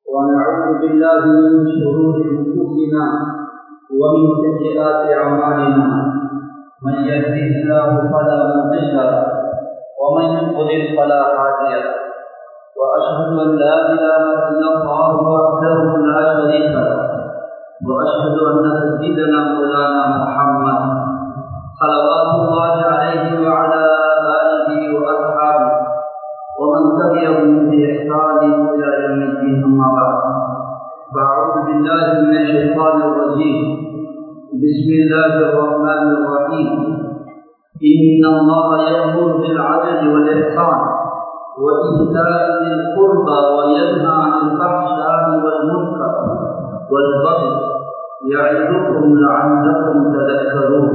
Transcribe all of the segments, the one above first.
ونعوذ بالله من شرور انفسنا ومن سيئات اعمالنا من يهده الله فلا مضل له ومن يضلل فلا هادي له واشهد ان لا اله الا الله وحده لا شريك له واشهد ان سيدنا مولانا محمد صلوات الله عليه وعلى اله واصحابه ومن تبعهم باحسان الى يوم الدين اما بعد فاعوذ بالله من الشيطان الرجيم بسم الله الرحمن الرحيم ان الله يامر بالعدل والاحسان وايتاء ذي القربى وينهى عن الفحشاء والمنكر والبغي يعظكم لعلكم تذكرون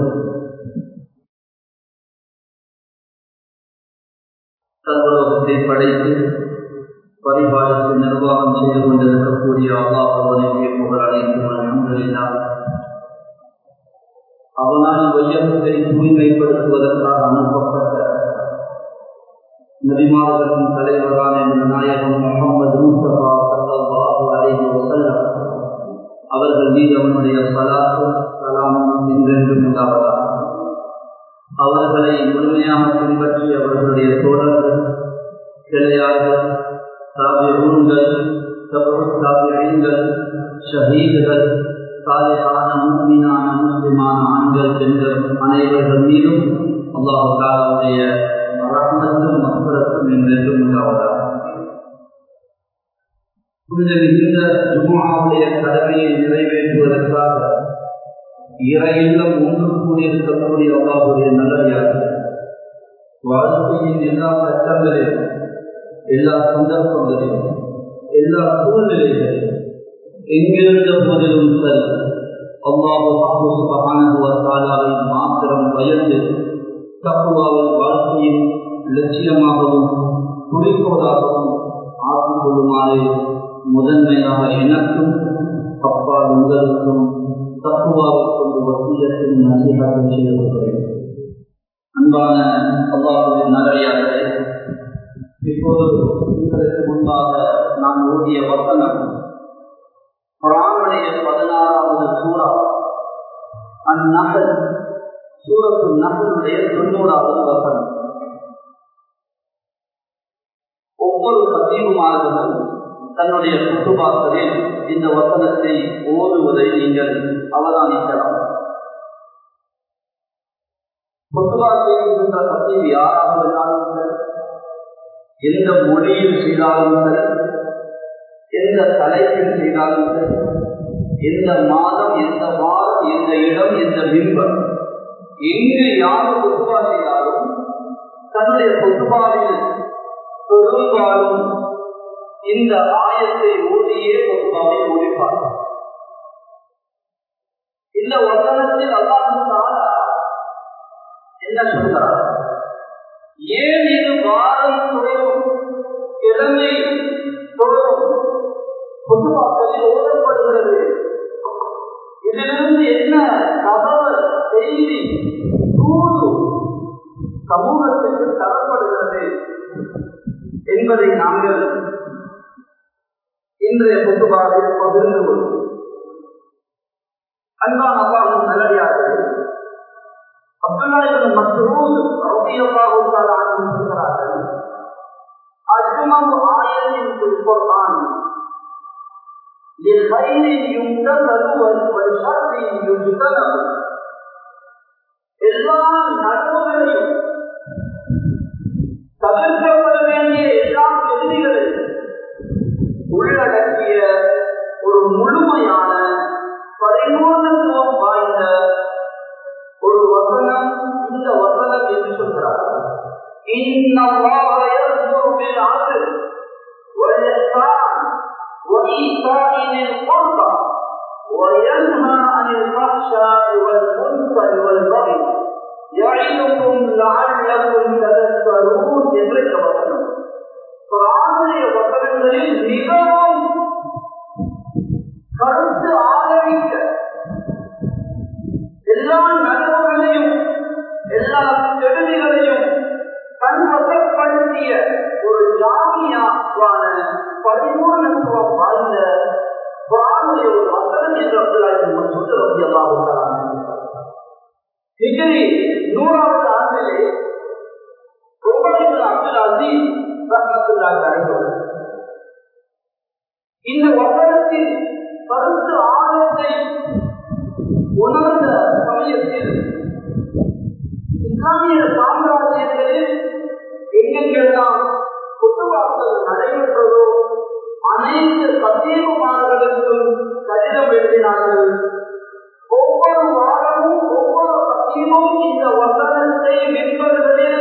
சர்வலோகத்தை படைத்து பரிபாலித்து நிர்வாகம் செய்து கொண்டிருக்கக்கூடிய அல்லாஹ் அவனுக்கு புகழ் அனைத்தும் அல்ஹம்துலில்லா அவனால் வையகத்தை தூய்மைப்படுத்துவதற்காக அனுப்பப்பட்ட நபிமார்களும் தலைவரான நாயகம் முகமது முஸ்தபா சல்லாஹு அலைஹி வஸல்லம் அவர்கள் மீது அவனுடைய சலாத்து சலாமும் என்றென்றும் உண்டாவதாக அவர்களை முழுமையாக பின்பற்றி அவர்களுடைய தோழர்கள் கிளையார்கள் தாபியூன்கள் தாபியங்கள் ஷஹீதுகள் சாலையான முஸ்லிமான முஸ்லிமான ஆண்கள் பெண்கள் அனைவர்கள் மீதும் அல்லாஹு தாலாவுடைய ரஹ்மத்தும் மஸ்பரத்தும் என்றென்றும் உண்டாவதாக புனித மிகுந்த ஜுமாவுடைய கடமையை நிறைவேற்றுவதற்காக இறையில்லம் ஒன்று கூடியிருக்கக்கூடிய அல்லாவுடைய நல்லடியாக வாழ்க்கையின் எல்லா கட்டங்களிலும் எல்லா சந்தர்ப்பங்களிலும் எல்லா சூழ்நிலைகளிலும் எங்கிருந்த போதிலும் சரி அல்லாஹாலாவை மாத்திரம் பயந்து தப்புவாவின் வாழ்க்கையின் லட்சியமாகவும் குறிக்கோளாகவும் ஆக்கிக் கொள்ளுமாறு முதன்மையாக எனக்கும் அப்பால் உங்களுக்கும் தப்புவாவை கொண்டு வசீலத்தின் நசீகத்தை செய்து கொள்கிறேன் அன்பான அல்லாஹுடைய நகரியார்களே இப்போது உங்களுக்கு முன்பாக நான் ஓதிய வசனம் குரானுடைய பதினாறாவது சூறா அந்நகல் சூரத்து நகலுடைய தொண்ணூறாவது வசனம் ஒவ்வொரு சத்தியமானவர்களும் தன்னுடைய குத்துபாக்களில் இந்த வசனத்தை ஓதுவதை நீங்கள் அவதானிக்கலாம் குத்துபா செய்கின்ற சத்தியம் யாராக இருந்தாலும் சரி எந்த மொழியில் செய்தாலும் சரி எந்த தலைப்பில் செய்தாலும் சரி எந்த மாதம் எந்த வாரம் எந்த இடம் எந்த பிம்பம் எங்கு யார் குத்துபா செய்தாலும் தன்னுடைய குத்துபாவில் பெரும்பாலும் இந்த ஆயத்தை ஓடியே பொதுவாக முடிப்பார் இந்த வசனத்தில் அல்லாஹால என்ன சொல்கிறார் ஏன் இது வாரம் தொடரும் கிழமை தொடரும் பொதுவாக்களில் ஓதப்படுகிறது இதிலிருந்து என்ன தகவல் செய்தி தூது சமூகத்திற்கு தரப்படுகிறது என்பதை நாங்கள் இன்றைய பொதுவாக பகிர்ந்து கொள்வோம் அன்பான் அப்பாவும் நல்லடியார்கள் அப்துல்லாஹிபின் மஸ்ரூத் ரலியல்லாஹு தஆலா அன்ஹு சொல்கிறார்கள் அஜ்மு ஆயத்தின் குர்ஆன் للخير يمتثل والشر يجتنب எல்லா நன்மைகளையும் தவிர்க்கப்பட வேண்டிய எல்லா கெடுதிகளையும் உள்ளடக்கிய ஒரு முழுமையான பரிபூர்ணத்துவம் வாய்ந்த ஒரு வசனம் இந்த வசனம் என்று சொல்கிறார் وينهى عن الفحشاء والمنكر والبغي يعظكم لعلكم تذكرون என்று வசனம் குரானுடைய வசனங்களில் மிகவும் கருத்து ஆதரிக்க எல்லா நலவுகளையும் எல்லா கெடுதிகளையும் கண்வசப்படுத்திய ஒரு ஜாமியாவான பரிபூர்ணத்துவம் வாழ்ந்த இந்த வசனத்தின் கருத்து ஆழத்தை உணர்ந்த சமயத்தில் இஸ்லாமிய சாம்ராஜ்யங்களில் எங்கெங்கெல்லாம் குற்றவாசல் நடைபெற்றதோ அனைத்து சத்தியகுமார்களுக்கும் கடிதம் எழுதினார்கள் ஒவ்வொரு வாரமும் ஒவ்வொரு சத்தியமும் இந்த வசனத்தை மென்பர்களில்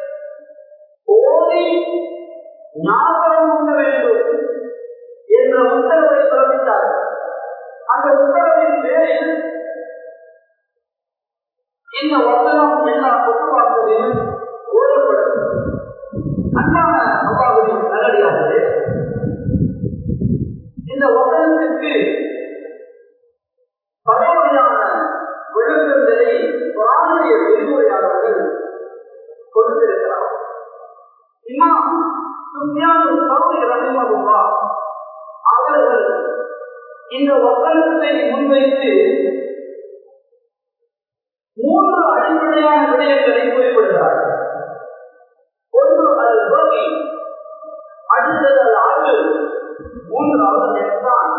ஓதி ஞாபகம் உண்ண வேண்டும் என்ற உத்தரவை பிறப்பித்தார்கள் அந்த உத்தரவின் பேரில் இந்த வசனம் எல்லா குற்றவாளிகளிலும் ஓடப்படும் அன்பான அப்பாவுடைய நல்லடியார்களே இந்த வசனத்திற்கு பலவகையான விளக்கங்களை பிராணிய விரிவுரையாளர்கள் கொடுத்திருக்கிறார் இமாம் சுத்தியான சௌரி ரஹிமகுல்லா அவர்கள் இந்த வசனத்தை முன்வைத்து மூன்று அடிப்படையான விடயங்களை குறிப்பிடுகிறார்கள் ஒன்று அது பகி அடுத்தது அது அழகு மூன்றாவது நெற்தான்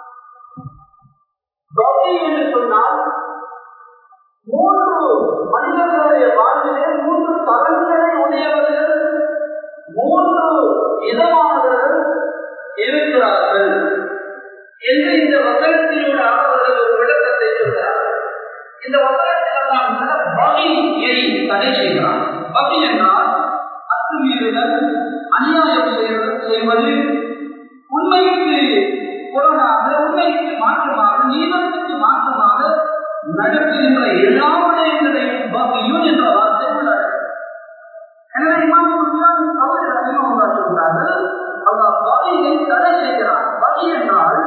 பகி என்று சொன்னால் மூன்று மனிதர்களுடைய வாழ்விலே மூன்று தரங்களை உடையவர்கள் மூன்று விதமானவர்கள் இருக்கிறார்கள் என்று இந்த வசனத்தினூடாக அவர்கள் ஒரு விளக்கத்தை சொல்கிறார்கள் இந்த வசனத்தில் நாம் பகியை தடை செய்கிறான் பகி என்றால் அத்துமீறுதல் அநியாயம் செய்வது செய்வது உண்மைக்கு புறனாக உண்மைக்கு மாற்றமாக நீதத்துக்கு மாற்றமாக நடக்கின்ற எல்லா விடயங்களையும் பகியும் என்ற வார்த்தை உள்ளது எனவே இமாம் சுல்தான் சௌரி ரஹிமஹுல்லா சொல்கிறார்கள் அல்லாஹ் பகியை தடை செய்கிறார் பகி என்றால்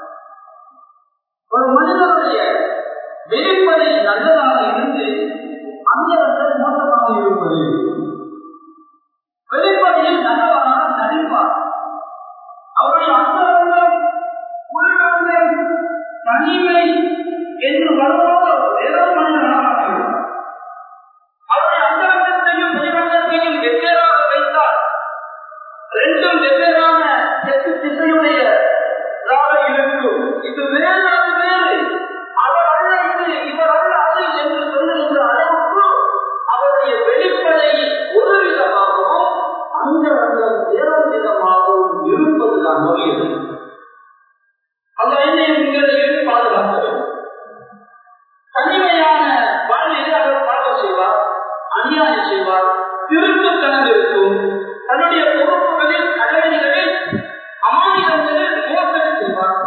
ஒரு மனிதனுடைய வெளிப்படை நல்லதாக இருந்து அந்தரங்கள் மோசமாக இருப்பது வெளிப்படையில் நல்லவராக நடிப்பார் அவருடைய அந்தரங்கம் உள்ளங்கள் தனிமை என்று வரும்போது வேறொரு மனிதனாக இருப்பார் அவருடைய அந்தரங்கத்தையும் வெளிவங்கத்தையும் வெவ்வேறாக வைத்தால் ரெண்டும் வெவ்வேறான தெற்கு திசையுடைய இருக்கும் இது வேறு அது வேறு அவர் அல்ல இது இவர் அல்ல அது என்று சொல்லுகின்ற அளவுக்கு அவருடைய வெளிப்படை ஒரு விதமாகவும் அந்த அங்கம் வேறொரு விதமாகவும் இருப்பதுதான் நோயது அந்த எண்ணெய் உங்களையும் பாதுகாக்க வேண்டும் தனிமையான வாழ்வில் அவர் பாடம் செய்வார் அநியாயம் செய்வார் திருட்டுத்தனம் இருக்கும் தன்னுடைய பொறுப்புகளில் கடமைகளில் அமானிதங்களில் மோசடி செய்வார்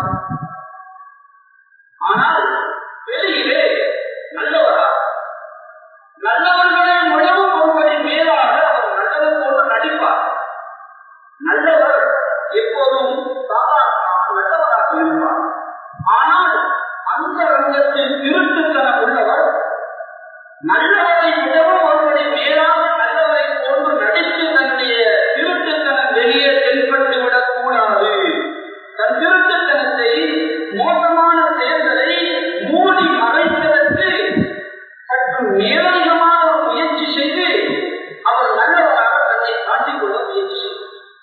ஆனால் வெளியிலே நல்லவரா நல்லவர்களை முழவும் ஒருவரை மேலாக அவர் நல்லவர் போன்று நடிப்பார் நல்லவர் எப்போதும் சாதாரணமாக நல்லவராக இருப்பார் ஆனால் அந்த ரங்கத்தில் திருட்டுத்தனம் உள்ளவர் நல்லவரை விடவும் ஒருவரை மேலாக நல்லவரை போன்று நடித்து தன்னுடைய திருட்டுத்தனம் வெளியே தென்பட்டு விடக்கூடாது தன் திருட்டுத்தனத்தை மோசமான செயல்களை மூடி மறைப்பதற்கு சற்று நேரடிகமான ஒரு முயற்சி செய்து அவர் நல்லவராக தன்னை காட்டிக்கொள்ள முயற்சி செய்தார்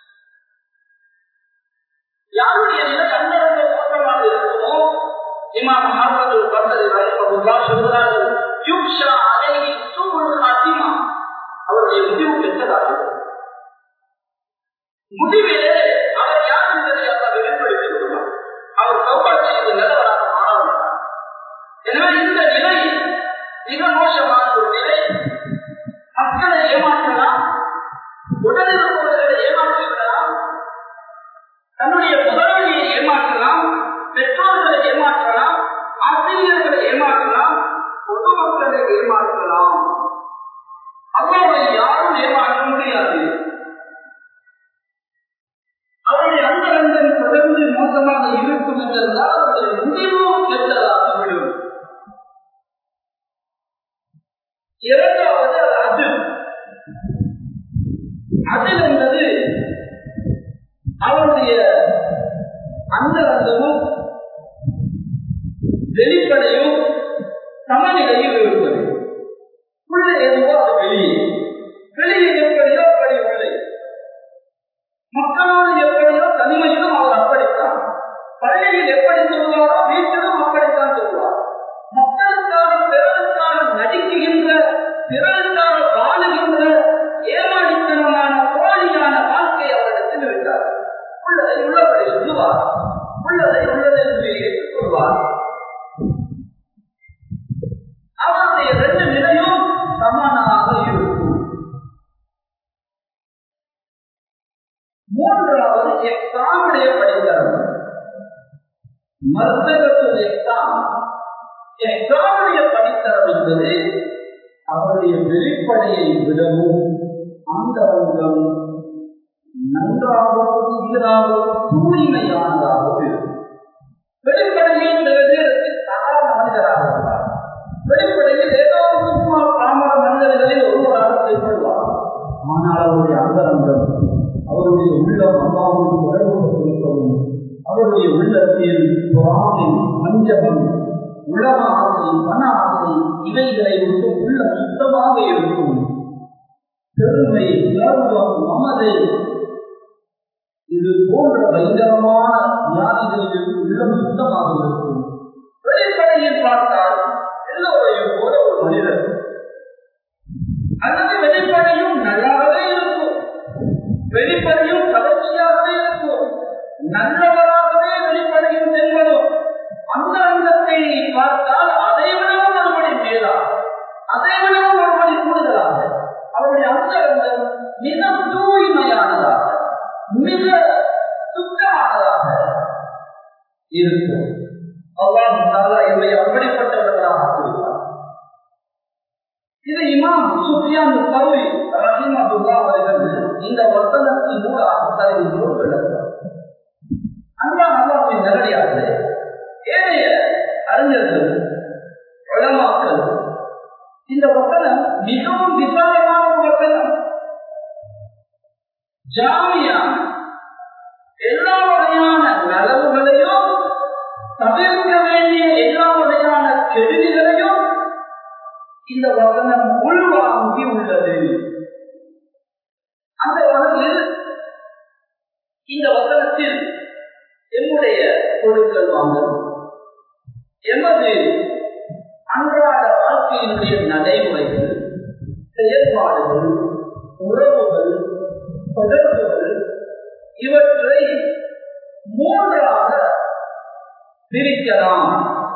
யாருடைய நிலை அந்தரங்க மோசமாக இருக்குமோ இமாம் ஹாஃபது பசரி ரஹிமஹுல்லா சொல்கிறார்கள் யுக்ஷா அலைஹி சூல் ஹாத்திமா அவருடைய முடிவு கெட்டதாக இருக்கும். முடிவிலே அவர் யார் என்பதை அவர் வெளிப்படுத்தி விடுவார் அவர் சௌபாட் செய்து நிலவராக மாற மாட்டார் எனவே இந்த நிலை மிக மோசமான ஒரு நிலை மக்களை ஏமாற்றலாம் உடலில் இருப்பவர்களை ஏமாற்றி விடலாம் தன்னுடைய முதலாளியை ஏமாற்றலாம் பெற்றோர்களை ஏமாற்றலாம் ஆசிரியர்களை ஏமாற்றலாம் பொதுமக்களை ஏமாற்றலாம் அல்லாவை யாரும் ஏமாற்ற முடியாது அவருடைய அந்தரங்கம் தொடர்ந்து மோசமாக இருக்கும் என்றால் அவருடைய முடிவும் கெட்டதாகிவிடும் இரண்டாவது அது அதில் என்பது அவருடைய அந்தரங்கமும் வெளிப்படையும் சமநிலையில் இருப்பது உள்ளே எதுவோ அது வெளியே வெளியே எப்படியோ அப்படி உள்ளே மக்களோடு எப்படியோ தனிமையிலும் அவர் அப்படித்தான் உள்ளதை உள்ளதை என்று ஏற்றுக்கொள்வார் அவருடைய ரெண்டு நிலையும் சமனாக இருக்கும் மூன்றாவது எக்ஸாமுடைய படித்தரம் மருத்துவத்துடைய எக்ஸாம் எக்ஸாமுடைய படித்தரம் என்பது அவருடைய வெளிப்படையை விடவும் அந்த அங்கம் நன்றாகவும் சீராகவும் தூய்மையானதாகவும் இருக்கும் வெளிப்படையில் சில நேரத்தில் சாதாரண மனிதராக இருப்பார் வெளிப்படையில் ஏதோ சும்மா பாமர மனிதர்களில் ஒருவராக செயல்படுவார் ஆனால் அவருடைய அந்தரங்கம் அவருடைய உள்ளம் அம்மாவுக்கு தொடர்புபட்டிருக்கவும் அவருடைய உள்ளத்தில் பொறாமை மஞ்சகம் உலக ஆசை மன ஆசை இவைகளை விட்டு உள்ள சுத்தமாக இருக்கும் பெருமை கர்வம் மமதை இது போன்ற பயங்கரமான வியாதிகளில் உள்ளம் சுத்தமாக இருக்கும் வெளிப்படையில் பார்த்தால் எல்லோரையும் போல ஒரு மனிதர் அல்லது வெளிப்படையும் நல்லாகவே இருக்கும் வெளிப்படையும் கவர்ச்சியாகவே இருக்கும் நல்லவராகவே வெளிப்படையும் செல்வதும் அந்த அங்கத்தை பார்த்தால் அதை விடவும் ஒருபடி மேலா அதை விடவும் ஒருபடி கூடுதலாக அவருடைய அந்த அங்கம் மிக தூய்மையானதாக மிக சுத்தமானதாக இருக்கும் அல்லாஹ் தாலா என்னை அப்படிப்பட்டவர்களாக ஆக்கிவிட்டார் இது இமாம் சுஃபியான் தௌரி ரஹிமதுல்லா அவர்கள் இந்த வசனத்தின் மூலம் தருகின்றோர் விளக்குவார் அன்பான் அல்லாஹின் நேரடியாக ஏனைய அறிஞர்கள் உலமாக்கள் இந்த வசனம் மிகவும் விசாலமான ஒரு வசனம் ஜாமியா எல்லா வகையான நலவுகளையும் தவிர்க்க வேண்டிய எல்லா வகையான கெடுதிகளையும் இந்த வசனம் உள்வாங்கி உள்ளது அந்த வகையில் இந்த வசனத்தில் என்னுடைய பொருட்கள் வாங்கல் எமது அன்றாட வாழ்க்கையினுடைய நடைமுறைகள் செயல்பாடுகள் உறவுகள் தொடர்புகள் இவற்றை மூன்றாக பிரிக்கலாம்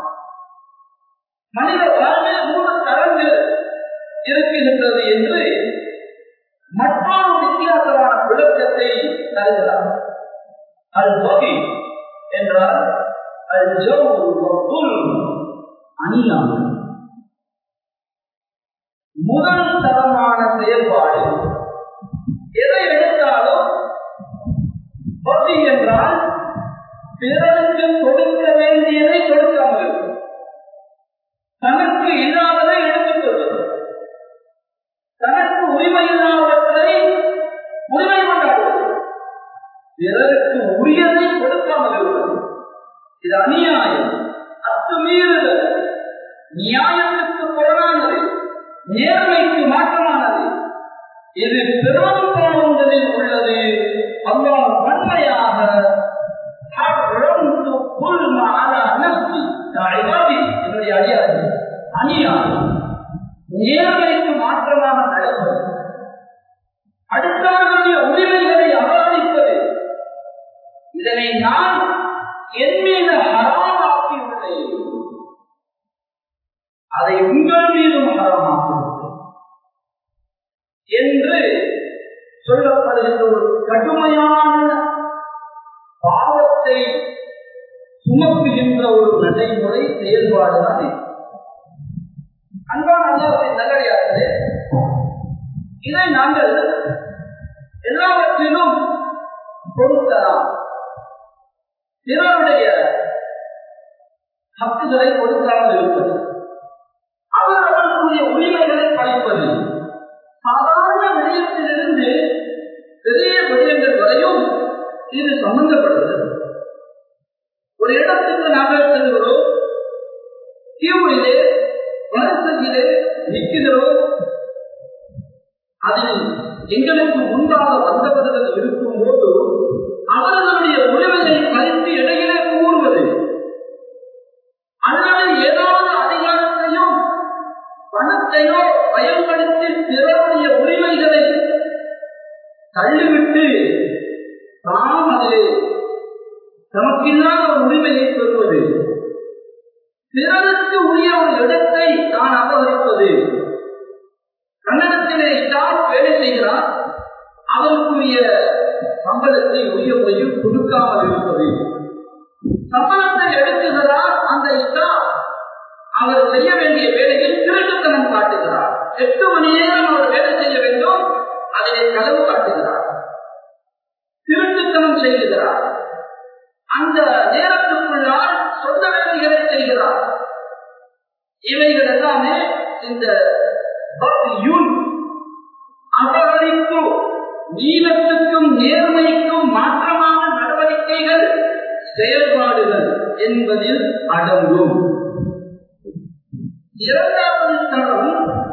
மனித வாழ்வில் மூன்று தரங்கள் இருக்கின்றது என்று மற்றொரு வித்தியாசமான விளக்கத்தை தருகிறார் அது வகை என்றால் அது ஜவுல் அணியாமை முதல் தரமான செயல்பாடு எதை எடுத்தாலும் வகை என்றால் பிறருக்கு கொடுக்க வேண்டியதை கொடுக்காமல் இருக்கும் தனக்கு இல்லாததை எடுத்துக் கொள்வது தனக்கு உரிமை இல்லாதவற்றை உரிமை கொண்டாடுவது பிறருக்கு உரியதை கொடுக்காமல் இருப்பது இது அநியாயம் அத்துமீறுதல் நியாயத்துக்கு புறனானது நேர்மைக்கு மாற்றமானது இது பெரும் பாவங்களில் உள்ளது அல்லாஹ் வன்மையாக என்னுடைய அடியாறு அநியாயம் நேர்மைக்கு மாற்றமாக நடப்பது அடுத்தவர்களுடைய உரிமைகளை அபராதிப்பது இதனை நான் என் மீது ஹராமாக்கியுள்ளேன் அதை உங்கள் மீதும் ஹராமாக்கியுள்ளேன் என்று சொல்லப்படுகின்ற ஒரு கடுமையான பாவத்தை சுமக்குகின்ற ஒரு நடைமுறை செயல்பாடுதான் இது அன்பான அல்லாஹின் நல்லடியார்களே இதை நாங்கள் எல்லாவற்றிலும் கொடுக்கலாம் பிறருடைய ஹக்குகளை கொடுக்காமல் இருப்பது அவர்களுடைய உரிமைகளை படைப்பது சாதாரண விடயத்திலிருந்து பெரிய விடயங்கள் வரையும் இது சம்பந்தப்படுகிறது ஒரு இடத்துக்கு நாங்கள் செல்கிறோம் கியூவிலே வரிசையிலே நிற்கிறோம் அதில் எங்களுக்கு முன்பாக வந்தவர்கள் இருக்கும் போது அவர்களுடைய உரிமைகளை கழித்து இடையிலே கூறுவது அல்லது ஏதாவது அதிகாரத்தையோ பணத்தையோ பயன்படுத்தி பிறருடைய உரிமைகளை தள்ளிவிட்டு தாம் அதிலே தமக்கில்லாத எப்படியான ஒரு உரிமையை பெறுவது பிறருக்கு உரிய ஒரு இடத்தை தான் அபகரிப்பது கன்னடத்திலே ஸ்டாஃப் வேலை செய்கிறார் அவருக்குரிய சம்பளத்தை உரிய முறையில் கொடுக்காமல் இருப்பது சம்பளத்தை எடுக்குகிறார் அந்த ஸ்டாஃப் அவர் செய்ய வேண்டிய வேலையில் திருட்டுத்தனம் காட்டுகிறார் எட்டு மணி நேரம் அவர் வேலை செய்ய வேண்டும் அதிலே களவு காட்டுகிறார் திருட்டுத்தனம் செய்கிறார் அந்த நேரத்துக்குள்ளால் சொந்த வேலைகளை செய்கிறார் இவைகள் எல்லாமே இந்த அபகரிப்பு நீளத்துக்கும் நேர்மைக்கும் மாற்றமான நடவடிக்கைகள் செயல்பாடுகள் என்பதில் அடங்கும் இரண்டாவது தரம்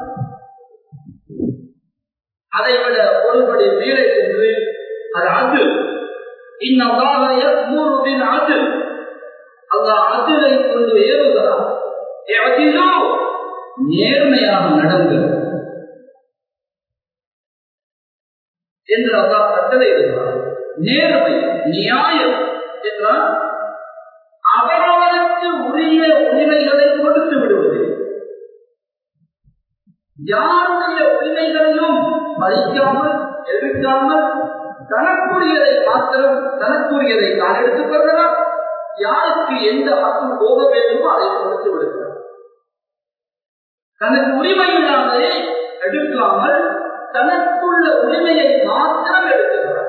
அதைவிட ஒருபடி மேலே சென்று அது அது இன்னவாக மூறுவின் அது அல்லாஹ் அதிலை கொண்டு ஏறுகிறார் எதிலோ நேர்மையாக நடந்து என்று அல்லாஹ் கட்டளை இருக்கிறார் நேர்மை நியாயம் என்றால் அவரவருக்கு உரிய உரிமைகளை கொடுத்து விடுவது யாருடைய உரிமைகளையும் பறிக்காமல் எடுக்காமல் தனக்குரியதை மாத்திரம் தனக்குரியதை தான் எடுத்துக் கொள்ளலாம் யாருக்கு எந்த ஹக்கு போக வேண்டுமோ அதை கொடுத்து விடுகிறார் தனக்கு உரிமை இல்லாமலே எடுக்காமல் தனக்குள்ள உரிமையை மாத்திரம் எடுக்கிறார்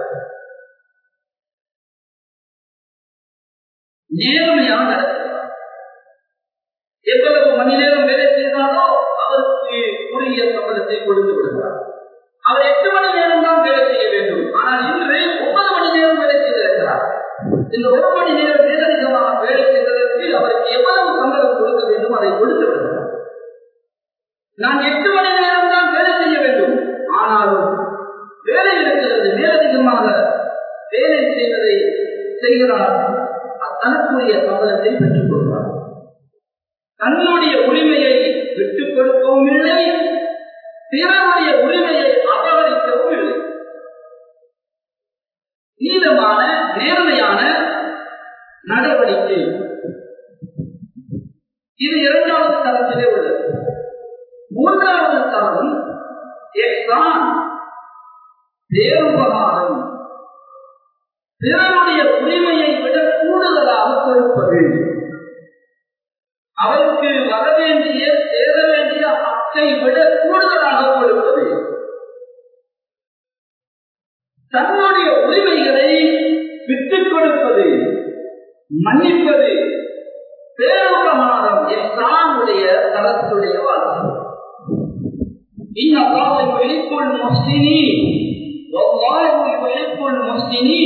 நேர்மையாக நடக்கிறார் எவ்வளவு மணி நேரம் வேலை செய்தாலோ அவருக்கு உரிய சம்பளத்தை கொடுத்து விடுகிறார் அவர் எட்டு மணி நேரம் தான் வேலை செய்ய வேண்டும் ஆனால் இன்று ஒன்பது மணி நேரம் வேலை செய்திருக்கிறார் இந்த ஒரு மணி நேரம் மேலதிகமாக வேலை செய்வதற்கு அவருக்கு எவ்வளவு சம்பளம் கொடுக்க வேண்டும் அதை கொடுத்து விடுகிறார் நான் எட்டு மணி நேரம் தான் வேலை செய்ய வேண்டும் ஆனாலும் வேலை இருக்கிறது மேலதிகமாக வேலை செய்வதை செய்கிறார் தனக்குரிய சம்பளத்தை பெற்றுக் கொள்வார் தன்னுடைய உரிமையை விட்டுக் கொடுக்கவும் இல்லை பிறருடைய உரிமையை அபகரிக்கவும் இல்லை நீளமான நேர்மையான நடவடிக்கை இது இரண்டாவது தரத்திலே உள்ளது மூன்றாவது தரம் எக்ஸான் பேருபகாரம் பிறருடைய உரிமையை விட கூடுதலாக கொடுப்பது அவருக்கு வர வேண்டிய சேர வேண்டிய ஹக்கை விட கூடுதலாக கொடுப்பது தன்னுடைய உரிமைகளை விட்டுக் கொடுப்பது மன்னிப்பது பேருபகாரம் எஸ்லாமுடைய தரத்துடைய வாழ்க்கை இன்னும் விழிப்புள் முஸ்லினி விழிப்புள் முஸ்லினி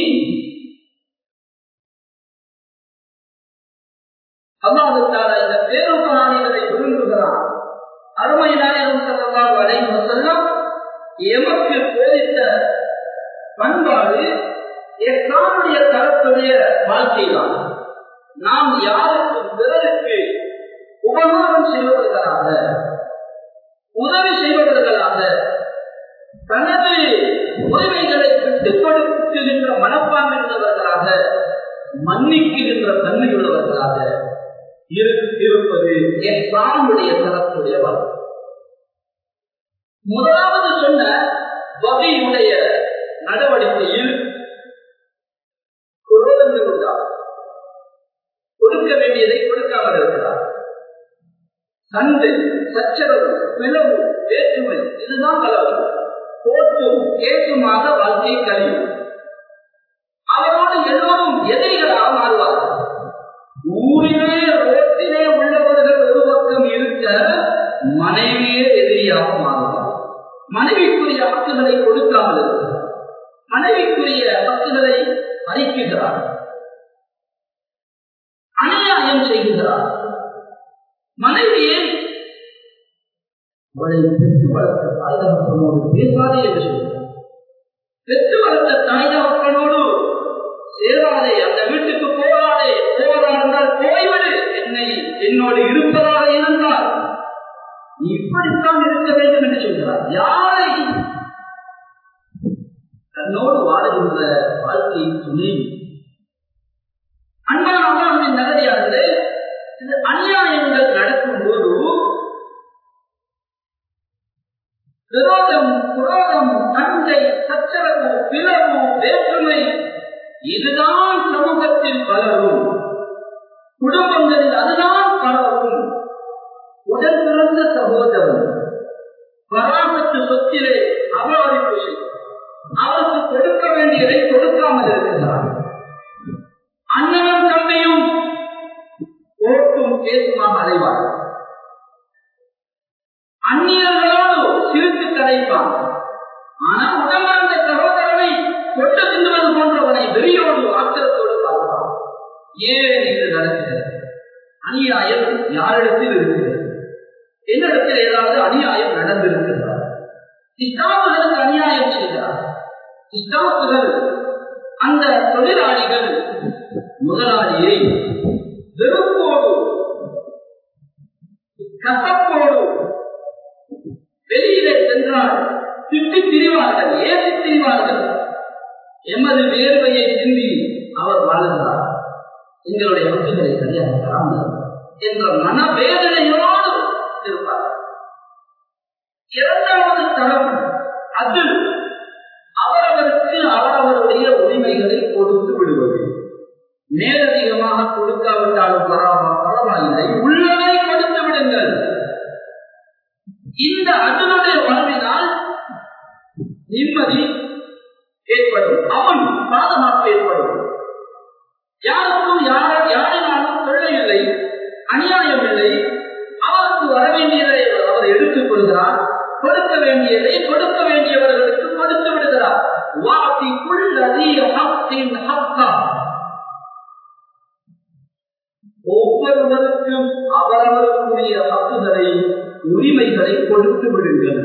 அல்லாஹுக்கான இந்த பேருபகாரிகளை விரும்புகிறான் அருமை நாயகம் செல்லலாம் வரைவு செல்லம் எமக்கு போதித்த பண்பாடு எஸ்லாமுடைய தரத்துடைய வாழ்க்கைதான் நாம் யாருக்கும் பிறருக்கு உபகாரம் செய்வதற்காக உதவி செய்வதற்காக தனது உரிமைகளை விட்டுக் கொடுக்கின்ற மனப்பான்மை உள்ளவர்களாக மன்னிக்கின்ற தன்மையுள்ளவர்களாக இருப்பது எஸ்லாமுடைய தரத்துடைய வாழ்க்கை முதலாவது சொன்ன வகையுடைய நடவடிக்கையில் குரோதங்கள் உண்டார் கொடுக்க வேண்டியதை கொடுக்காமல் இருக்கிறார் சண்டை சச்சரவு பிளவு வேற்றுமை இதுதான் கலவு போட்டும் கேட்டுமாக வாழ்க்கை கழியும் அவரோடு எல்லோரும் எதிரிகளாக மாறுவார்கள் ஊரிலே ரோட்டிலே உள்ளவர்கள் ஒரு பக்கம் இருக்க மனைவியே எதிரியாக மாறுவார் மனைவிக்குரிய ஹக்குகளை கொடுக்காமல் இருக்கிறார் மனைவிக்குரிய ஹக்குகளை பறிக்குகிறார் அநியாயம் செய்கிறார் மனைவியை அவளை பெற்று வளர்த்த தாய்தகப்பனோடு பேசாதே என்று சொல்கிறார் பெற்று வளர்த்த தாய்தகப்பனோடு சேராதே அந்த வீட்டுக்கு போகாதே போவதா இருந்தால் போய்விடு என்னை என்னோடு இருப்பதாக இருந்தால் நீ இப்படித்தான் இருக்க வேண்டும் என்று சொல்கிறார் யாரை தன்னோடு வாழுகின்ற வாழ்க்கை துணை அன்பான அல்லாஹ்வின் நல்லடியார்களே இந்த அநியாயங்கள் நடக்கும் போது விரோதம் குரோதம் சண்டை சச்சரவு பிளவு வேற்றுமை இதுதான் சமூகத்தில் வளரும் குடும்பங்களில் அதுதான் பரவும் உடன் பிறந்த சகோதரன் வராமத்து சொத்திலே அபராதிப்பு செய்யும் அவருக்கு கொடுக்க வேண்டியதை கொடுக்காமல் இருக்கிறார் அண்ணனும் தம்பியும் ஓட்டும் கேசுமாக அடைவார்கள் அந்நியர்களோடு சிரித்து கதைப்பான் ஆனால் உடம்பந்த சகோதரனை கொண்டு தின்னுவது போன்றவனை வெறியோடு ஆத்திரத்தோடு பார்ப்பான் ஏன் இது நடக்கிறது அநியாயம் யாரிடத்தில் இருக்கிறது என்னிடத்தில் ஏதாவது அநியாயம் நடந்திருக்கிறார் இஸ்லாமுகளுக்கு அநியாயம் செய்கிறார் இஸ்லாமுகள் அந்த தொழிலாளிகள் முதலாளியை வெறுப்போடு கசப்போடு வெளியிலே சென்றால் திட்டி திரிவார்கள் ஏசி திரிவார்கள் எமது வேர்வையை சிந்தி அவர் வாழ்கிறார் எங்களுடைய வசதிகளை சரியாக தராமல் என்ற மனவேதனையோடு இருப்பார் இரண்டாவது தரம் அது அவரவருக்கு அவரவருடைய உரிமைகளை கொடுத்து விடுவது மேலதிகமாக கொடுக்காவிட்டாலும் பரவாயில்லை உள்ளதை கொடுத்து விடுங்கள் இந்த அதனுடைய வாழ்வினால் நிம்மதி ஏற்படும் அவன் பாதுகாப்பு ஏற்படும் யாருக்கும் யார யாரினாலும் தொல்லை இல்லை அநியாயம் இல்லை அவருக்கு வர வேண்டியதை அவர் எடுத்துக் கொள்கிறார் கொடுக்க வேண்டியதை கொடுக்க வேண்டியவர்களுக்கு கொடுத்து விடுகிறார் வாசி குள்ளதி ஹத்தின் ஹத்தா ஒவ்வொருவருக்கும் அவரவருக்குரிய ஹக்குகளை உரிமைகளை கொடுத்து விடுங்கள்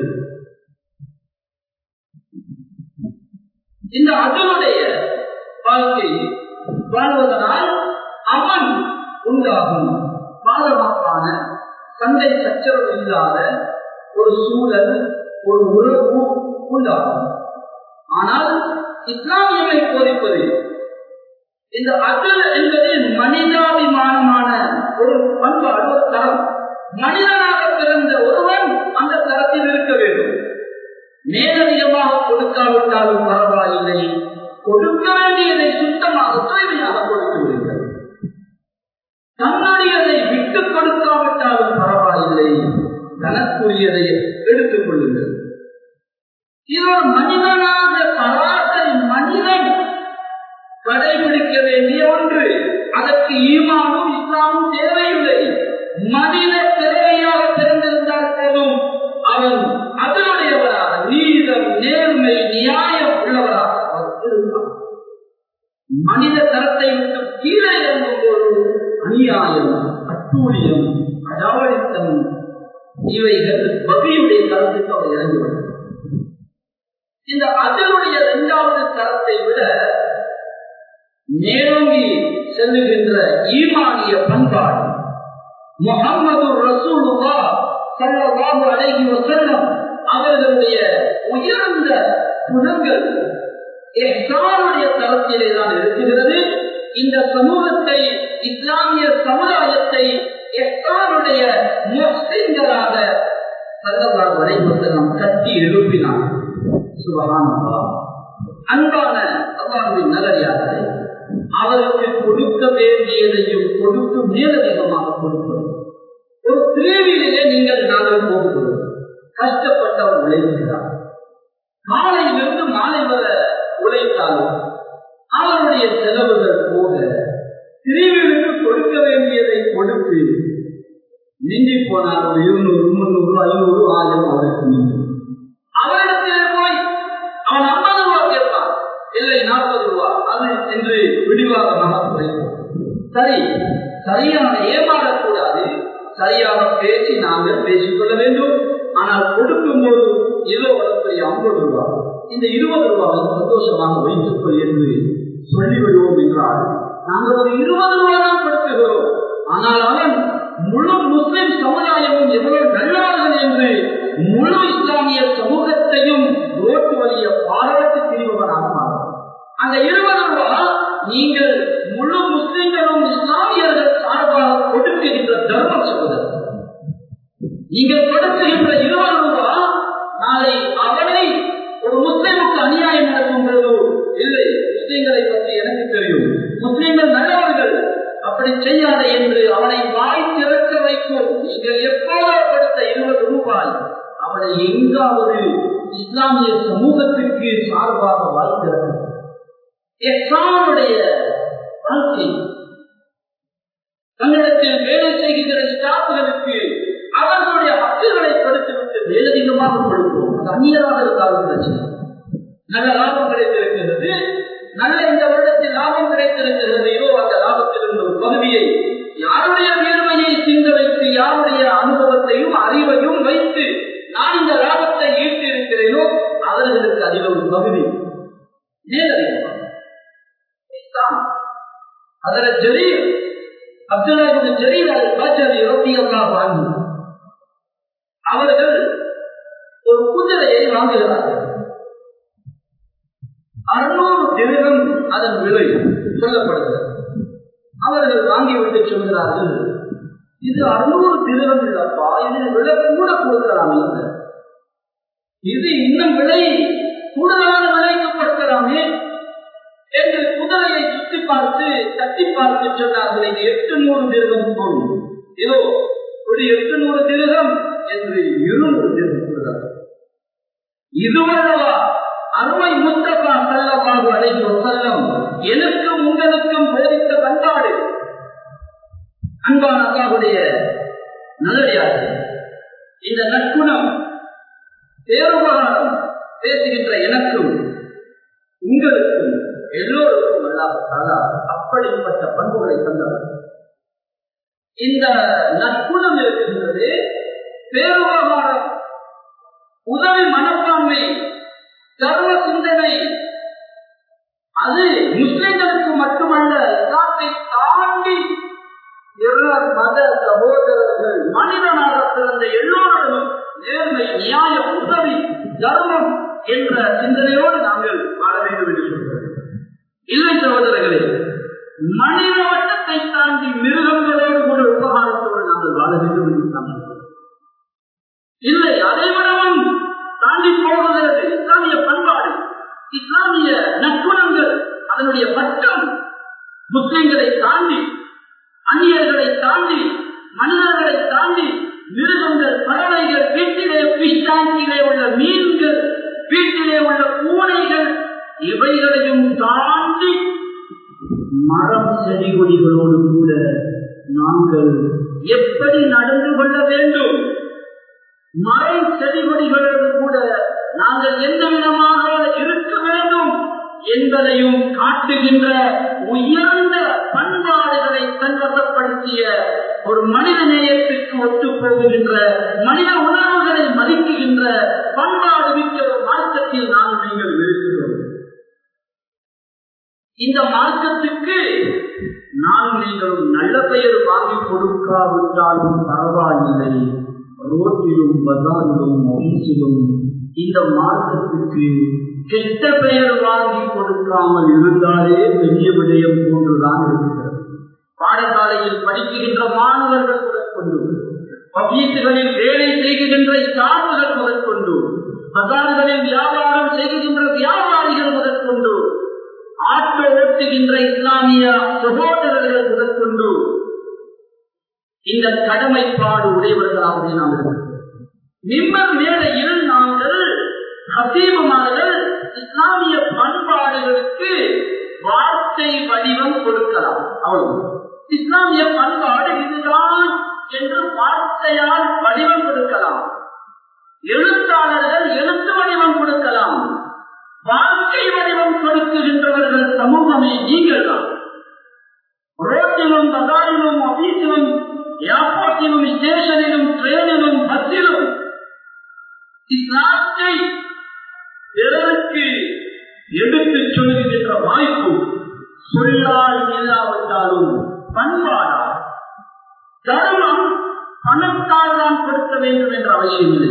இந்த அதனுடைய வாழ்க்கை வாழ்வதனால் அவன் உண்டாகும் பாதுகாப்பான சண்டை சச்சரவு இல்லாத ஒரு சூழல் ஒரு உறவு உண்டாகும் ஆனால் இஸ்லாமியமை போதிப்பது இந்த அகல் என்பது மனிதாபிமானமான ஒரு பண்பாடு ஒரு தரம் மனிதனாக பிறந்த ஒருவன் அந்த தரத்தில் இருக்க வேண்டும் மேலதிகமாக கொடுக்காவிட்டாலும் பரவாயில்லை கொடுக்க வேண்டியதை சுத்தமாக தூய்மையாக கொடுத்து விடுங்கள் தன்னுடையதை விட்டுக் கொடுக்காவிட்டாலும் பரவாயில்லை தனக்குரியதை எடுத்துக் கொள்ளுங்கள் இது ஒரு மனிதனாக சராசரி மனிதன் கடைபிடிக்க வேண்டிய ஒன்று அதற்கு ஈமானும் இஸ்லாமும் தேவையில்லை மனித தேவையாக பிறந்திருந்தால் போதும் அவன் அதனுடையவராக நீதம் நேர்மை நியாயம் உள்ளவராக அவர் இருந்தார் மனித தரத்தை விட்டு கீழே இறங்கும் போது அநியாயம் அட்டூழியம் அடாவடித்தம் இவைகள் வகையுடைய தரத்துக்கு அவர் இறங்குவார் இந்த அதனுடைய இரண்டாவது தரத்தை விட மேலோங்கி செல்லுகின்ற ஈமானிய பண்பாடு முகம்மது ரசூலுல்லா சல்லல்லாஹு அலைஹி வஸல்லம் அவர்களுடைய உயர்ந்த குணங்கள் இஸ்லாமுடைய தரத்திலே தான் இருக்கிறது இந்த சமூகத்தை இஸ்லாமிய சமுதாயத்தை இஸ்லாமுடைய முஸ்லிம்களாக சல்லல்லாஹு அலைஹி வஸல்லம் கட்டி எழுப்பினார் சுபஹானல்லாஹ் அன்பான அல்லாஹ்வின் நல்லடியார்களே அவருக்கு கொடுக்க வேண்டியதையும் கொடுத்து மேலதிகமாக கொடுப்பது ஒரு பிரிவிலே நீங்கள் நாங்கள் போகிறோம் கஷ்டப்பட்டவர் உழைக்கிறார் காலையிலிருந்து மாலை வர உழைத்தாலும் அவருடைய செலவுகள் போக பிரிவிற்கு கொடுக்க வேண்டியதை கொடுத்து மிஞ்சி போனால் ஒரு இருநூறு முன்னூறு ஐநூறு ஆயிரம் அவருக்கு மிஞ்சும் அவரிடத்திலே போய் அவன் ஐம்பது ரூபா கேட்பான் இல்லை நாற்பது ரூபா அது என்று விடிவாக மகன் குறைப்போம் சரி சரியான ஏமாறக்கூடாது சரியான பேச்சு நாங்கள் பேசிக்கொள்ள வேண்டும் ஆனால் கொடுக்கும் போது இதோ பெரிய ஐம்பது ரூபாய் இந்த இருபது ரூபாவை சந்தோஷமாக வைத்துக் கொள் என்று சொல்லிவிடுவோம் என்றால் நாங்கள் ஒரு இருபது ரூபாய் தான் கொடுக்குகிறோம் ஆனால் அவன் முழு முஸ்லிம் சமுதாயமும் எவ்வளவு நல்லார்கள் என்று முழு இஸ்லாமிய சமூகத்தையும் ரோட்டு வழிய பாராட்டு திரிபவனாக மாறும் அந்த இருபது ரூபாய் நீங்கள் முழு முஸ்லிம்களும் நீங்கள் கொடுக்கின்ற இருபது ரூபா நாளை அவனை ஒரு முஸ்லிமுக்கு அநியாயம் நடக்கும் போது இல்லை முஸ்லிம்களை பற்றி எனக்கு தெரியும் முஸ்லிம்கள் நல்லவர்கள் அப்படி செய்யாத என்று அவனை வாய் திறக்க வைக்கும் நீங்கள் எப்போதோ கொடுத்த இருபது ரூபாய் அவனை எங்காவது இஸ்லாமிய சமூகத்திற்கு சார்பாக வாய் திறக்க எஸ்லாமுடைய வாழ்க்கை தங்களிடத்தில் வேலை செய்கின்ற ஸ்டாஃப்களுக்கு அவர்களுடைய ஹக்குகளை கொடுத்துவிட்டு மேலதிகமாக கொடுப்போம் அது அந்நியராக இருந்தாலும் பிரச்சனை நல்ல லாபம் கிடைத்திருக்கிறது நல்ல இந்த வருடத்தில் லாபம் கிடைத்திருக்கிறது இதோ அந்த லாபத்திலிருந்து ஒரு பகுதியை யாருடைய நேர்மையை சிந்த வைத்து யாருடைய அனுபவத்தையும் அறிவையும் வைத்து நான் இந்த லாபத்தை ஈட்டு இருக்கிறேனோ அவர்களுக்கு அதில் ஒரு பகுதி மேலதிகமாக அதில் ஜெரீர் அப்துல்லா ஜெரீர் அது பாஜாதி ரத்தியெல்லாம் வாங்கி அவர்கள் ஒரு குதிரையை வாங்குகிறார்கள் அறுநூறு தினம் அதன் விலை சொல்லப்படுகிறது அவர்கள் வாங்கிவிட்டு சொல்கிறார்கள் இது அறுநூறு தினம் இல்லப்பா இது விலை கூட கொடுக்கலாமே இது இன்னும் விலை கூடுதலான விலைக்கு கொடுக்கலாமே என்று குதிரையை சுற்றி பார்த்து தட்டி பார்த்து சொன்னார்கள் இது எட்டு நூறு திருகம் போகும் இதோ ஒரு எட்டு நூறு திருகம் என்று இருநூறு திருகம் கொடுத்தார்கள் இதுவல்லவா அருமை முத்தப்பா செல்லவாக அழைத்து செல்லம் எனக்கும் உங்களுக்கும் போதித்த பண்பாடு அன்பான அல்லாவுடைய நல்லடியாக இந்த நற்குணம் பேருபகாரம் பேசுகின்ற எனக்கும் உங்களுக்கும் எல்லோருக்கும் அல்லாத அப்படிப்பட்ட பண்புகளை தந்தவர் இந்த நற்குணம் இருக்கின்றது பேருபகாரம் உதவி மனப்பான்மை தர்ம சிந்தனை அது முஸ்லிம்களுக்கு மட்டுமல்ல இஸ்லாத்தை தாண்டி பிறர் மத சகோதரர்கள் மனிதனாக பிறந்த எல்லோரிடமும் நேர்மை நியாயம் உதவி தர்மம் என்ற சிந்தனையோடு நாங்கள் வாழ வேண்டும் என்று சொல்கிறோம் இல்லை சகோதரர்களே மனித வட்டத்தை தாண்டி மிருகங்களோடு கூட உபகாரத்தோடு நாங்கள் வாழ வேண்டும் என்று நாங்கள் இல்லை அதை விடவும் தாண்டி போகிறது இஸ்லாமிய பண்பாடு இஸ்லாமிய நற்குணங்கள் அதனுடைய பட்டம் முஸ்லிம்களை தாண்டி அந்நியர்களை தாண்டி மனிதர்களை தாண்டி மிருகங்கள் பறவைகள் வீட்டிலே பிஷ்டாங்கிலே உள்ள மீன்கள் வீட்டிலே உள்ள பூனைகள் இவைகளையும் தாண்டி மரம் செடி கொடிகளோடு கூட நாங்கள் எப்படி நடந்து கொள்ள வேண்டும் மரம் செடி கொடிகளோடு கூட நாங்கள் எந்த விதமாக இருக்க வேண்டும் என்பதையும் காட்டுகின்ற உயர்ந்த பண்பாடுகளை தன்வசப்படுத்திய ஒரு மனித நேயத்திற்கு ஒத்து போகுகின்ற மனித உணர்வுகளை மதிக்குகின்ற பண்பாடு மிக்க ஒரு மார்க்கத்தில் நாம் நீங்கள் இருக்கிறோம் இந்த மார்க்கத்துக்கு நான் நீங்களும் நல்ல பெயர் வாங்கி கொடுக்காவிட்டாலும் பரவாயில்லை ரோட்டிலும் பஜாரிலும் ஆபீஸிலும் இந்த மார்க்கத்துக்கு கெட்ட பெயர் வாங்கி கொடுக்காமல் இருந்தாலே பெரிய விடயம் போன்றுதான் இருக்கிறது பாடசாலையில் படிக்குகின்ற மாணவர்கள் முதற்கொண்டு பபீசுகளில் வேலை செய்கின்ற ஸ்டாஃபுகள் முதற்கொண்டு பஜார்களில் வியாபாரம் செய்கின்ற வியாபாரிகள் முதற்கொண்டு ஆட்டோ ஓட்டுகின்ற இஸ்லாமிய சகோதரர்கள் முதற்கொண்டு இந்த கடமைப்பாடு உடையவர்களாகவே நாம் இருக்கிறோம் நிம்மர் மேடையில் நாங்கள் ஹசீபுமார்கள் இஸ்லாமிய பண்பாடுகளுக்கு வார்த்தை வடிவம் கொடுக்கலாம் அவ்வளவு இஸ்லாமிய பண்பாடு இதுதான் என்று வார்த்தையால் வடிவம் கொடுக்கலாம் எழுத்தாளர்கள் எழுத்து வடிவம் கொடுக்கலாம் வாழ்க்கை வடிவம் கொடுக்குகின்றவர்கள் சமூகமே நீங்கள் தான் ரோட்டிலும் பசாரிலும் ஆபீஸிலும் ஏர்போர்ட்டிலும் ஸ்டேஷனிலும் ட்ரெயினிலும் பஸ்ஸிலும் இஸ்லாத்தை பிறருக்கு எடுத்து சொல்லுகின்ற வாய்ப்பு சொல்லால் இல்லாவிட்டாலும் பண்பாடா தர்மம் பணத்தால் தான் கொடுக்க வேண்டும் என்ற அவசியம் இல்லை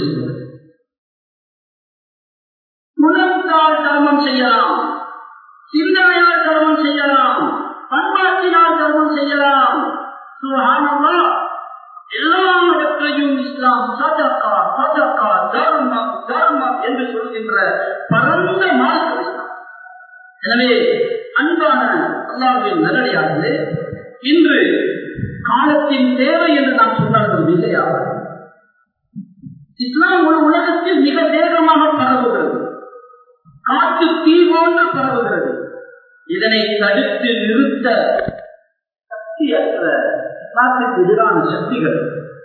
குணத்தால் தர்மம் செய்யலாம் சிந்தனையால் தர்மம் செய்யலாம் பண்பாட்டினால் தர்மம் செய்யலாம் சுகானமா எல்லாவற்றையும் இஸ்லாம் சதக்கா சதக்கா தர்மம் தர்மம் என்று சொல்கின்ற பரந்த மார்க்கம் இஸ்லாம் எனவே அன்பான அல்லாவின் நல்லடியார்களே இன்று காலத்தின் தேவை என்று நாம் சொன்னார்கள் மிகையாகும் இஸ்லாம் ஒரு உலகத்தில் மிக வேகமாக பரவுகிறது காற்று தீ போன்று பரவுகிறது இதனை தடுத்து நிறுத்த சக்தியற்ற இஸ்லாத்துக்கு எதிரான சக்திகள்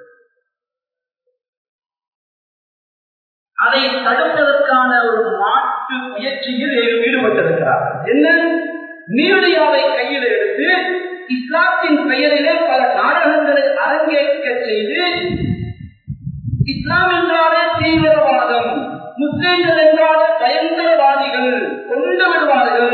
அதை தடுப்பதற்கான ஒரு மாற்று முயற்சியில் ஈடுபட்டிருக்கிறார் என்ன மீடியாவை கையில் எடுத்து இஸ்லாத்தின் பெயரிலே பல நாடகங்களை அரங்கேற்க செய்து இஸ்லாம் என்றாலே தீவிரவாதம் முஸ்லிம்கள் என்றாலே பயங்கரவாதிகள் கொண்டு விடுவார்கள்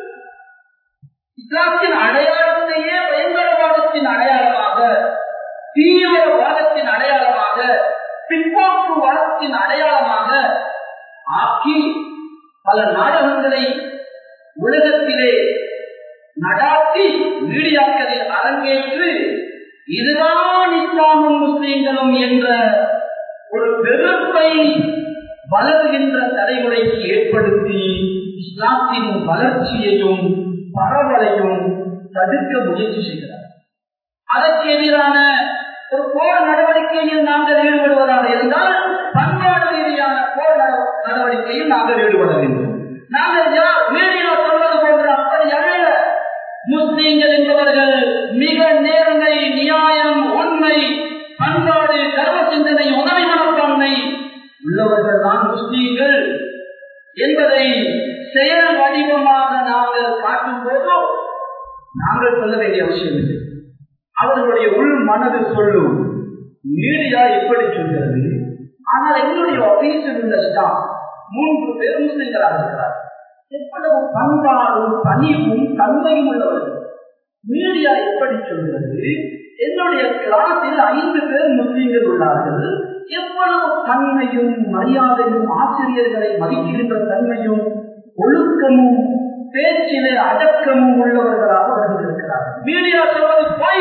இஸ்லாத்தின் அடையாளத்தையே பயங்கரவாதத்தின் அடையாளமாக தீவிரவாதத்தின் அடையாளமாக பிற்போக்குவாதத்தின் அடையாளமாக ஆக்கி பல நாடகங்களை உலகத்திலே நடாத்தி மீடியாக்களில் அரங்கேற்று இதுதான் இஸ்லாமும் முஸ்லிம்களும் என்ற ஒரு வெறுப்பை வளர்கின்ற தலைமுறைக்கு ஏற்படுத்தி இஸ்லாத்தின் வளர்ச்சியையும் பரவலையும் தடுக்க முயற்சி செய்கிறார் அதற்கு எதிரான ஒரு போர் நடவடிக்கையில் நாங்கள் ஈடுபடுவதாக இருந்தால் பண்பாடு ரீதியான போர் நடவடிக்கையில் நாங்கள் ஈடுபட வேண்டும் நாங்கள் மீடியா சொல்வது போன்ற அப்படி அல்ல முஸ்லீம்கள் என்பவர்கள் மிக நேர்மை நியாயம் உண்மை பண்பாடு கர்வ சிந்தனை உதவி மனப்பான்மை உள்ளவர்கள் தான் முஸ்லீம்கள் என்பதை செயல் வடிவமாக நாங்கள் காட்டும் போதோ நாங்கள் சொல்ல வேண்டிய அவசியம் இல்லை அவர்களுடைய உள் மனது சொல்லும் மீடியா எப்படி சொல்கிறது ஆனால் எங்களுடைய ஆபீஸில் உள்ள ஸ்டாஃப் மூன்று பேர் முஸ்லிம்களாக இருக்கிறார் எவ்வளவு பண்பாடும் பணிவும் தன்மையும் உள்ளவர்கள் மீடியா எப்படி சொல்கிறது என்னுடைய கிளாஸில் ஐந்து பேர் முஸ்லீம்கள் உள்ளார்கள் எவ்வளவு தன்மையும் மரியாதையும் ஆசிரியர்களை மதிக்கின்ற தன்மையும் ஒழுக்கமும் பேச்சிலே அடக்கமும் உள்ளவர்களாக அவர்கள் இருக்கிறார்கள் மீடியா சொல்வது போய்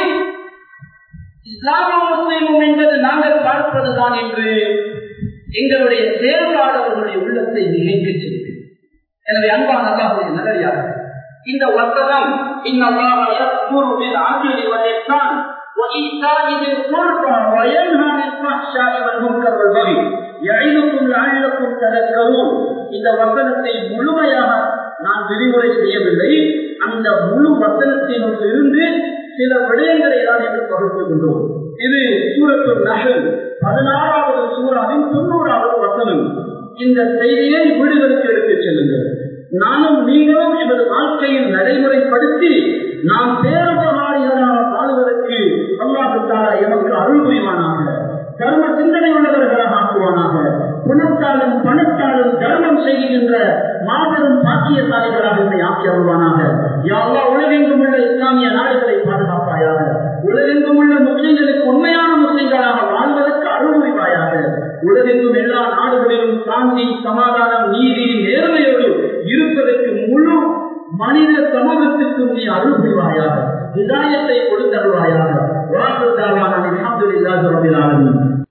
இஸ்லாமும் முஸ்லீமும் என்பது நாங்கள் பார்ப்பதுதான் என்று எங்களுடைய செயல்பாடு அவர்களுடைய உள்ளத்தை நிகழ்க்க செய்து எனவே அன்பான அல்லாஹுடைய நல்லடியாக இந்த வசனம் இன்னல்லாஹ யஸ்குரு பில் அஜ்ரி வல் இஹ்சான் وإيتاء ذي القربى وينهى عن الفحشاء والمنكر والبغي يعظكم لعلكم تذكرون இந்த வசனத்தை முழுமையாக நான் விரிவுரை செய்யவில்லை அந்த முழு வசனத்தினுள் இருந்து சில விடயங்களை தான் என்று பகிர்ந்துகின்றோம் இது சூரத்து நகல் பதினாறாவது சூறாவின் தொண்ணூறாவது வசனம் இந்த செய்தியை வீடுகளுக்கு எடுத்துச் செல்லுங்கள் நானும் நீங்களும் எமது வாழ்க்கையில் நடைமுறைப்படுத்தி நாம் பேரபகாரிகளாக வாழ்வதற்கு அல்லாஹுத்தாரா எமக்கு அருள் புரிவானாக தர்ம சிந்தனை உள்ளவர்களாக ஆக்குவானாக குணத்தாலும் பணத்தாலும் தர்மம் செய்கின்ற மாபெரும் பாக்கியசாலிகளாக என்னை ஆக்கி அருள்வானாக யாவா உலகெங்கும் உள்ள இஸ்லாமிய நாடுகளை பாதுகாப்பாயாக உலகெங்கும் உள்ள முஸ்லிம்களுக்கு உண்மையான முஸ்லிம்களாக வாழ்வதற்கு அருள் புரிவாயாக உலகெங்கும் எல்லா நாடுகளிலும் சாந்தி சமாதானம் நீதி நேர்மையோடு இருப்பதற்கு முழு மனித சமூகத்துக்கும் நீ அருள் புரிவாயாக விதாயத்தை கொடுத்தருவாயாக வாழ்க்கை அலமதுல்லாஹி ரபில் ஆலமீன்